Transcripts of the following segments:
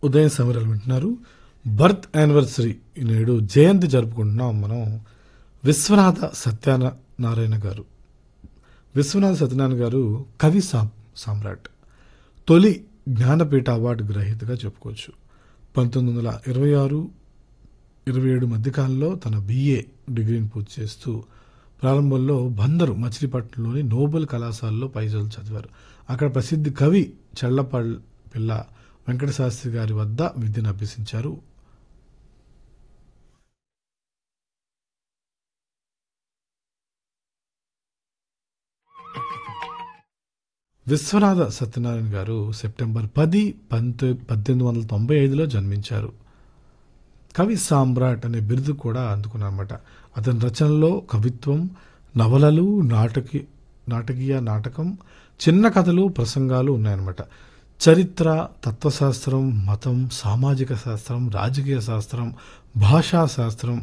ఉదయం సమీరాలు వింటున్నారు birth anniversary నేడు జయంతి జరుపుకుంటున్నాం మనం విశ్వనాథ సత్యనారాయణ గారు విశ్వనాథ సత్యనారాయణ గారు కవి సాం సామ్రాట్ తొలి జ్ఞానపీఠ అవార్డు గ్రహీతగా చెప్పుకోవచ్చు పంతొమ్మిది వందల ఇరవై ఆరు ఇరవై ఏడు మధ్యకాలంలో తన బిఏ డిగ్రీని పూర్తి చేస్తూ ప్రారంభంలో బందరు మచిలీపట్నంలోని నోబెల్ కళాశాలలో పైజలు చదివారు అక్కడ ప్రసిద్ధ కవి చెళ్లపల్ పిల్ల వెంకటశాస్త్రి గారి వద్ద విద్యను అభ్యసించారు విశ్వనాథ సత్యనారాయణ గారు సెప్టెంబర్ పది పంతొ పద్దెనిమిది వందల తొంభై ఐదులో జన్మించారు కవి సామ్రాట్ అనే బిరుదు కూడా అందుకున్నారన్నమాట అతని రచనలో కవిత్వం నవలలు నాటకి నాటకీయ నాటకం చిన్న కథలు ప్రసంగాలు ఉన్నాయన్నమాట చరిత్ర తత్వశాస్త్రం మతం సామాజిక శాస్త్రం రాజకీయ శాస్త్రం భాషా శాస్త్రం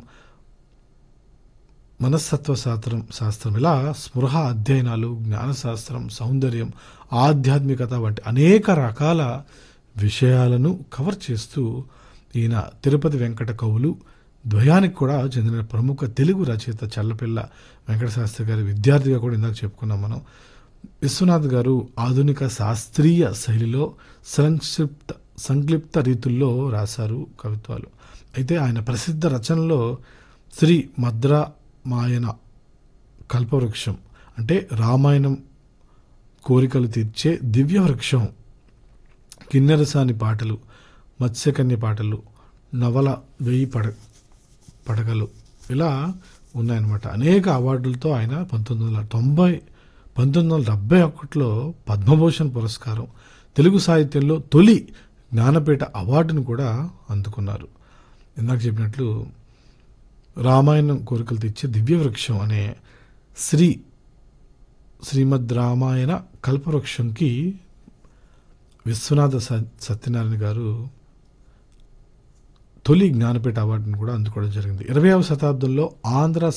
మనస్తత్వ శాస్త్రం శాస్త్రం ఇలా స్పృహ అధ్యయనాలు జ్ఞానశాస్త్రం సౌందర్యం ఆధ్యాత్మికత వంటి అనేక రకాల విషయాలను కవర్ చేస్తూ ఈయన తిరుపతి వెంకట కవులు ద్వయానికి కూడా చెందిన ప్రముఖ తెలుగు రచయిత చల్లపిల్ల వెంకటశాస్త్రి గారి విద్యార్థిగా కూడా ఇందాక చెప్పుకున్నాం మనం విశ్వనాథ్ గారు ఆధునిక శాస్త్రీయ శైలిలో సంక్షిప్త సంక్లిప్త రీతుల్లో రాశారు కవిత్వాలు అయితే ఆయన ప్రసిద్ధ రచనలో శ్రీ మద్రామాయన కల్పవృక్షం అంటే రామాయణం కోరికలు తీర్చే దివ్య వృక్షం కిన్నెరసాని పాటలు మత్స్యకన్య పాటలు నవల వెయ్యి పడ పడగలు ఇలా ఉన్నాయన్నమాట అనేక అవార్డులతో ఆయన పంతొమ్మిది వందల తొంభై పంతొమ్మిది వందల డెబ్బై ఒకటిలో పద్మభూషణ్ పురస్కారం తెలుగు సాహిత్యంలో తొలి జ్ఞానపీఠ అవార్డును కూడా అందుకున్నారు ఇందాక చెప్పినట్లు రామాయణం కోరికలు తెచ్చే దివ్య వృక్షం అనే శ్రీ శ్రీమద్ రామాయణ కల్పవృక్షంకి విశ్వనాథ స- సత్యనారాయణ గారు తొలి జ్ఞానపీఠ అవార్డును కూడా అందుకోవడం జరిగింది ఇరవైవ శతాబ్దంలో ఆంధ్ర